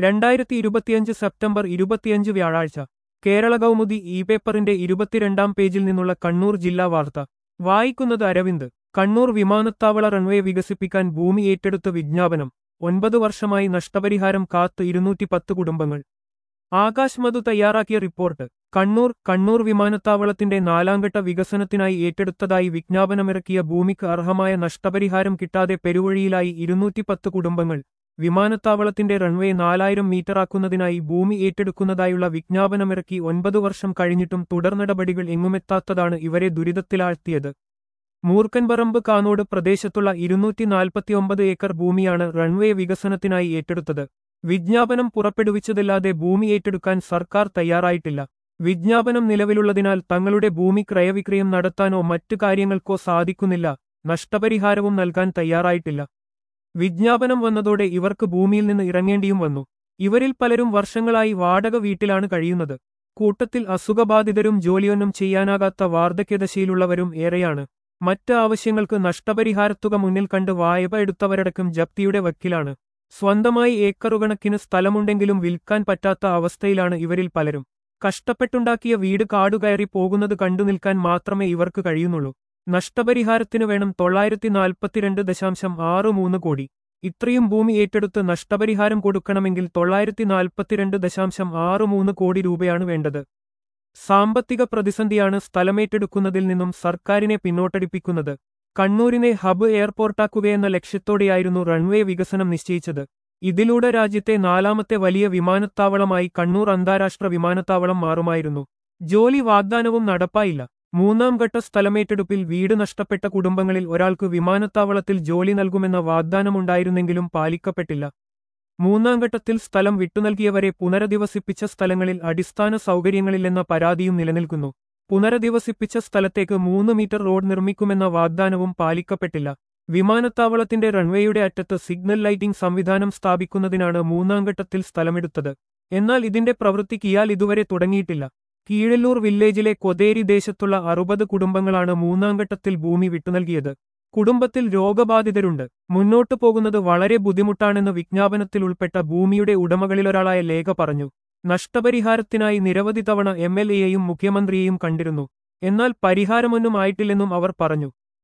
രണ്ടായിരത്തി ഇരുപത്തിയഞ്ച് സെപ്റ്റംബർ ഇരുപത്തിയഞ്ച് വ്യാഴാഴ്ച കേരള കൗമുദി ഇ പേപ്പറിന്റെ ഇരുപത്തിരണ്ടാം പേജിൽ നിന്നുള്ള കണ്ണൂർ ജില്ലാ വാർത്ത വായിക്കുന്നത് അരവിന്ദ് കണ്ണൂർ വിമാനത്താവള റൺവേ വികസിപ്പിക്കാൻ ഭൂമി ഏറ്റെടുത്ത് വിജ്ഞാപനം ഒൻപത് വർഷമായി നഷ്ടപരിഹാരം കാത്ത് ഇരുന്നൂറ്റി പത്ത് കുടുംബങ്ങൾ ആകാശ് മധു തയ്യാറാക്കിയ റിപ്പോർട്ട് കണ്ണൂർ കണ്ണൂർ വിമാനത്താവളത്തിന്റെ നാലാംഘട്ട വികസനത്തിനായി ഏറ്റെടുത്തതായി വിജ്ഞാപനമിറക്കിയ ഭൂമിക്ക് അർഹമായ നഷ്ടപരിഹാരം കിട്ടാതെ പെരുവഴിയിലായി ഇരുന്നൂറ്റിപ്പത്ത് കുടുംബങ്ങൾ വിമാനത്താവളത്തിന്റെ റൺവേ നാലായിരം മീറ്ററാക്കുന്നതിനായി ഭൂമി ഏറ്റെടുക്കുന്നതായുള്ള വിജ്ഞാപനമിറക്കി ഒൻപത് വർഷം കഴിഞ്ഞിട്ടും തുടർ നടപടികൾ എങ്ങുമെത്താത്തതാണ് ഇവരെ ദുരിതത്തിലാഴ്ത്തിയത് മൂർക്കൻപറമ്പ് കാനോട് പ്രദേശത്തുള്ള ഇരുന്നൂറ്റി നാൽപ്പത്തിയൊമ്പത് ഏക്കർ ഭൂമിയാണ് റൺവേ വികസനത്തിനായി ഏറ്റെടുത്തത് വിജ്ഞാപനം പുറപ്പെടുവിച്ചതല്ലാതെ ഭൂമി ഏറ്റെടുക്കാൻ സർക്കാർ തയ്യാറായിട്ടില്ല വിജ്ഞാപനം നിലവിലുള്ളതിനാൽ തങ്ങളുടെ ഭൂമി ക്രയവിക്രയം നടത്താനോ മറ്റു കാര്യങ്ങൾക്കോ സാധിക്കുന്നില്ല നഷ്ടപരിഹാരവും നൽകാൻ തയ്യാറായിട്ടില്ല വിജ്ഞാപനം വന്നതോടെ ഇവർക്ക് ഭൂമിയിൽ നിന്ന് ഇറങ്ങേണ്ടിയും വന്നു ഇവരിൽ പലരും വർഷങ്ങളായി വാടക വീട്ടിലാണ് കഴിയുന്നത് കൂട്ടത്തിൽ അസുഖബാധിതരും ജോലിയൊന്നും ചെയ്യാനാകാത്ത വാർദ്ധക്യദശയിലുള്ളവരും ഏറെയാണ് മറ്റ് ആവശ്യങ്ങൾക്ക് നഷ്ടപരിഹാരത്തുക മുന്നിൽ കണ്ട് വായ്പ എടുത്തവരടക്കം ജപ്തിയുടെ വക്കിലാണ് സ്വന്തമായി ഏക്കറുകണക്കിന് സ്ഥലമുണ്ടെങ്കിലും വിൽക്കാൻ പറ്റാത്ത അവസ്ഥയിലാണ് ഇവരിൽ പലരും കഷ്ടപ്പെട്ടുണ്ടാക്കിയ വീട് കാടുകയറി പോകുന്നത് കണ്ടു നിൽക്കാൻ മാത്രമേ ഇവർക്ക് കഴിയുന്നുള്ളൂ നഷ്ടപരിഹാരത്തിനു വേണം തൊള്ളായിരത്തി നാൽപ്പത്തിരണ്ട് ദശാംശം ആറ് മൂന്ന് കോടി ഇത്രയും ഭൂമി ഏറ്റെടുത്ത് നഷ്ടപരിഹാരം കൊടുക്കണമെങ്കിൽ തൊള്ളായിരത്തി നാൽപ്പത്തിരണ്ട് ദശാംശം ആറ് മൂന്ന് കോടി രൂപയാണ് വേണ്ടത് സാമ്പത്തിക പ്രതിസന്ധിയാണ് സ്ഥലമേറ്റെടുക്കുന്നതിൽ നിന്നും സർക്കാരിനെ പിന്നോട്ടടിപ്പിക്കുന്നത് കണ്ണൂരിനെ ഹബ് എയർപോർട്ടാക്കുകയെന്ന ലക്ഷ്യത്തോടെയായിരുന്നു റൺവേ വികസനം നിശ്ചയിച്ചത് ഇതിലൂടെ രാജ്യത്തെ നാലാമത്തെ വലിയ വിമാനത്താവളമായി കണ്ണൂർ അന്താരാഷ്ട്ര വിമാനത്താവളം മാറുമായിരുന്നു ജോലി വാഗ്ദാനവും നടപ്പായില്ല മൂന്നാം ഘട്ട സ്ഥലമേറ്റെടുപ്പിൽ വീട് നഷ്ടപ്പെട്ട കുടുംബങ്ങളിൽ ഒരാൾക്ക് വിമാനത്താവളത്തിൽ ജോലി നൽകുമെന്ന വാഗ്ദാനമുണ്ടായിരുന്നെങ്കിലും പാലിക്കപ്പെട്ടില്ല മൂന്നാം ഘട്ടത്തിൽ സ്ഥലം വിട്ടുനൽകിയവരെ പുനരധിവസിപ്പിച്ച സ്ഥലങ്ങളിൽ അടിസ്ഥാന സൗകര്യങ്ങളില്ലെന്ന പരാതിയും നിലനിൽക്കുന്നു പുനരധിവസിപ്പിച്ച സ്ഥലത്തേക്ക് മൂന്ന് മീറ്റർ റോഡ് നിർമ്മിക്കുമെന്ന വാഗ്ദാനവും പാലിക്കപ്പെട്ടില്ല വിമാനത്താവളത്തിന്റെ റൺവേയുടെ അറ്റത്ത് സിഗ്നൽ ലൈറ്റിംഗ് സംവിധാനം സ്ഥാപിക്കുന്നതിനാണ് മൂന്നാം ഘട്ടത്തിൽ സ്ഥലമെടുത്തത് എന്നാൽ ഇതിന്റെ പ്രവൃത്തി കിയാൽ ഇതുവരെ തുടങ്ങിയിട്ടില്ല കീഴല്ലൂർ വില്ലേജിലെ കൊതേരി ദേശത്തുള്ള അറുപത് കുടുംബങ്ങളാണ് മൂന്നാം ഘട്ടത്തിൽ ഭൂമി വിട്ടുനൽകിയത് കുടുംബത്തിൽ രോഗബാധിതരുണ്ട് മുന്നോട്ടു പോകുന്നത് വളരെ ബുദ്ധിമുട്ടാണെന്ന് വിജ്ഞാപനത്തിൽ ഉൾപ്പെട്ട ഭൂമിയുടെ ഉടമകളിലൊരാളായ ലേഖ പറഞ്ഞു നഷ്ടപരിഹാരത്തിനായി നിരവധി തവണ എം എൽ എയെയും മുഖ്യമന്ത്രിയെയും കണ്ടിരുന്നു എന്നാൽ പരിഹാരമൊന്നും ആയിട്ടില്ലെന്നും അവർ പറഞ്ഞു